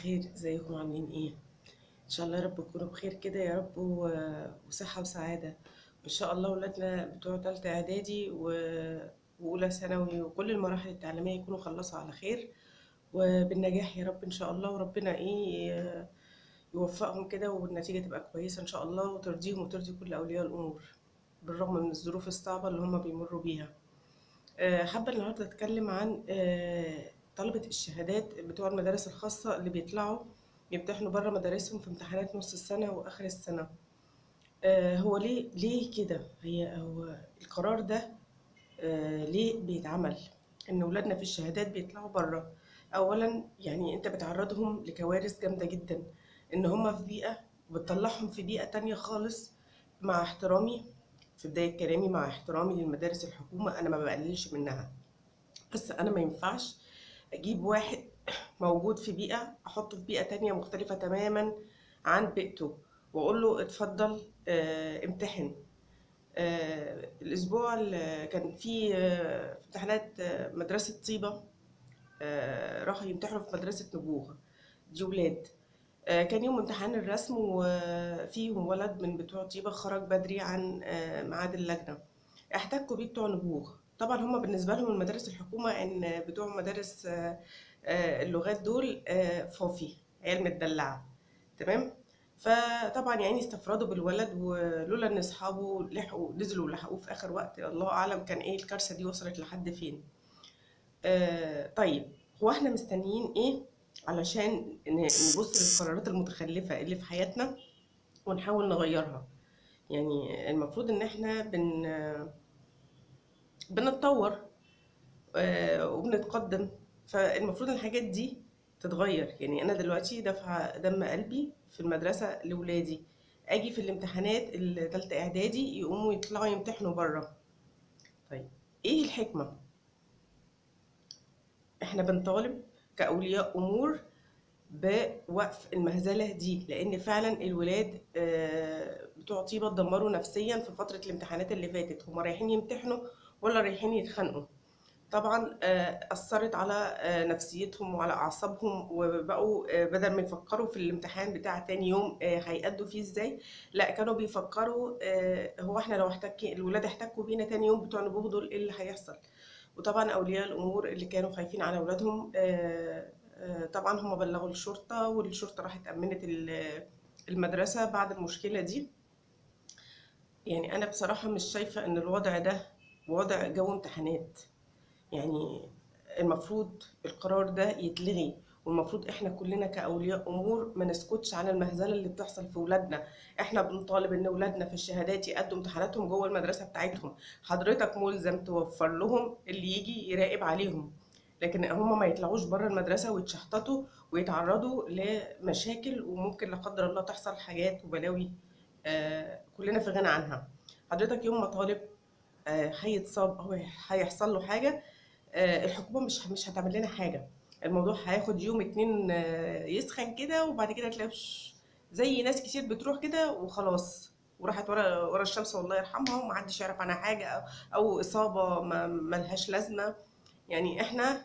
الخير ازيكم عاملين ايه ان شاء الله يا رب تكونوا بخير كده يا رب و- وصحة وسعادة وان شاء الله ولادنا بتوع تالتة اعدادي و- واولى ثانوي وكل المراحل التعليمية يكونوا خلصوا على خير وبالنجاح يا رب ان شاء الله وربنا ايه يوفقهم كده والنتيجة تبقى كويسة ان شاء الله وترضيهم وترضي كل اولياء الامور بالرغم من الظروف الصعبة اللي هم بيمروا بيها آه، حابة النهاردة أتكلم عن آه، طلبة الشهادات بتوع المدارس الخاصة اللي بيطلعوا يمتحنوا بره مدارسهم في امتحانات نص السنة وآخر السنة آه، هو ليه ليه كده هي هو القرار ده آه، ليه بيتعمل إن ولادنا في الشهادات بيطلعوا بره أولا يعني أنت بتعرضهم لكوارث جامدة جدا إن هما في بيئة وبتطلعهم في بيئة تانية خالص مع احترامي في بداية كلامي مع احترامي للمدارس الحكومة أنا ما بقللش منها بس أنا ما ينفعش أجيب واحد موجود في بيئة أحطه في بيئة تانية مختلفة تماما عن بيئته وأقول له اتفضل آه، امتحن آه، الأسبوع اللي كان فيه آه، في امتحانات آه، مدرسة طيبة آه، راحوا يمتحنوا في مدرسة نبوغ دي ولاد آه، كان يوم امتحان الرسم وفيهم ولد من بتوع طيبة خرج بدري عن آه، ميعاد اللجنة احتكوا بيه بتوع نبوغ طبعا هما بالنسبة لهم المدارس الحكومة ان بتوع مدارس آه، آه، اللغات دول آه، فوفي عيال متدلعة تمام فطبعا يعني استفردوا بالولد ولولا ان اصحابه لحقوا نزلوا ولحقوه في اخر وقت الله اعلم كان ايه الكارثة دي وصلت لحد فين آه، طيب هو احنا مستنيين ايه علشان ن- نبص للقرارات المتخلفة اللي في حياتنا ونحاول نغيرها يعني المفروض ان احنا بن بنتطور آه، وبنتقدم فالمفروض الحاجات دي تتغير يعني انا دلوقتي دافعه دم قلبي في المدرسه لاولادي اجي في الامتحانات التالتة اعدادي يقوموا يطلعوا يمتحنوا بره طيب ايه الحكمه احنا بنطالب كاولياء امور بوقف المهزله دي لان فعلا الولاد آه، بتوع طيبه اتدمروا نفسيا في فتره الامتحانات اللي فاتت هم رايحين يمتحنوا ولا رايحين يتخانقوا طبعا آه، أثرت على آه، نفسيتهم وعلى أعصابهم وبقوا آه، بدل ما يفكروا في الامتحان بتاع تاني يوم آه، هيأدوا فيه ازاي لا كانوا بيفكروا آه، هو احنا لو احتك الولاد احتكوا بينا تاني يوم بتوع نبوغ دول ايه اللي هيحصل وطبعا أولياء الأمور اللي كانوا خايفين على أولادهم آه، آه، طبعا هم بلغوا الشرطة والشرطة راحت أمنت ال- المدرسة بعد المشكلة دي يعني أنا بصراحة مش شايفة إن الوضع ده وضع جو امتحانات يعني المفروض القرار ده يتلغي والمفروض احنا كلنا كأولياء أمور ما نسكتش على المهزلة اللي بتحصل في ولادنا احنا بنطالب ان ولادنا في الشهادات يقدموا امتحاناتهم جوه المدرسة بتاعتهم حضرتك ملزم توفر لهم اللي يجي يراقب عليهم لكن هم ما يطلعوش بره المدرسة ويتشحططوا ويتعرضوا لمشاكل وممكن لا قدر الله تحصل حاجات وبلاوي آه كلنا في غنى عنها حضرتك يوم ما طالب آه، هيتصاب او هيحصل له حاجه آه، الحكومه مش مش هتعمل لنا حاجه الموضوع هياخد يوم اتنين آه، يسخن كده وبعد كده تلاقي ش- زي ناس كتير بتروح كده وخلاص وراحت ورا ورا الشمس والله يرحمها ومحدش يعرف عنها حاجه او او اصابه ما ملهاش لازمه يعني احنا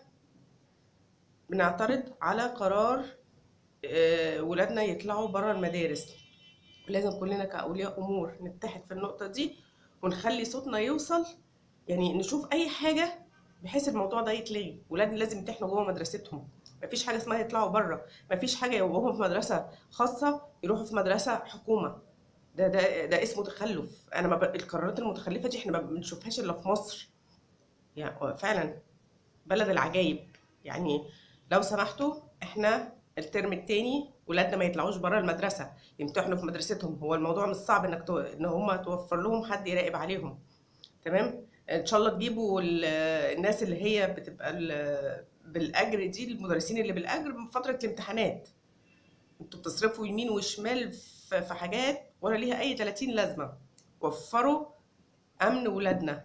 بنعترض على قرار آه، ولادنا يطلعوا بره المدارس لازم كلنا كأولياء أمور نتحد في النقطة دي ونخلي صوتنا يوصل يعني نشوف أي حاجة بحيث الموضوع ده يتلغي ولادنا لازم يمتحنوا جوه مدرستهم مفيش حاجة اسمها يطلعوا بره مفيش حاجة يبقوا في مدرسة خاصة يروحوا في مدرسة حكومة ده ده ده اسمه تخلف أنا ما ب... القرارات المتخلفة دي احنا ما بنشوفهاش إلا في مصر يعني فعلا بلد العجايب يعني لو سمحتوا احنا الترم التاني ولادنا ما يطلعوش بره المدرسة يمتحنوا في مدرستهم هو الموضوع مش صعب انك تو... ان هم توفر لهم حد يراقب عليهم تمام ان شاء الله تجيبوا ال- الناس اللي هي بتبقى ال- بالاجر دي المدرسين اللي بالاجر من فترة الامتحانات انتوا بتصرفوا يمين وشمال في في حاجات ولا ليها اي 30 لازمة وفروا امن ولادنا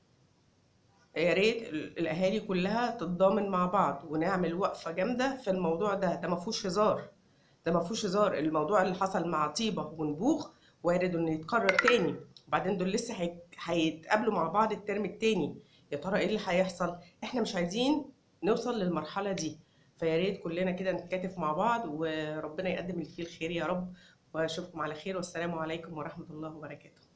يا ريت ال- الاهالي كلها تتضامن مع بعض ونعمل وقفه جامده في الموضوع ده ده ما فيهوش هزار ده ما فيهوش هزار الموضوع اللي حصل مع طيبه ونبوغ وارد انه يتكرر تاني وبعدين دول لسه هي- هيتقابلوا مع بعض الترم التاني يا ترى ايه اللي هيحصل احنا مش عايزين نوصل للمرحله دي فيا ريت كلنا كده نتكاتف مع بعض وربنا يقدم اللي فيه الخير يا رب واشوفكم على خير والسلام عليكم ورحمة الله وبركاته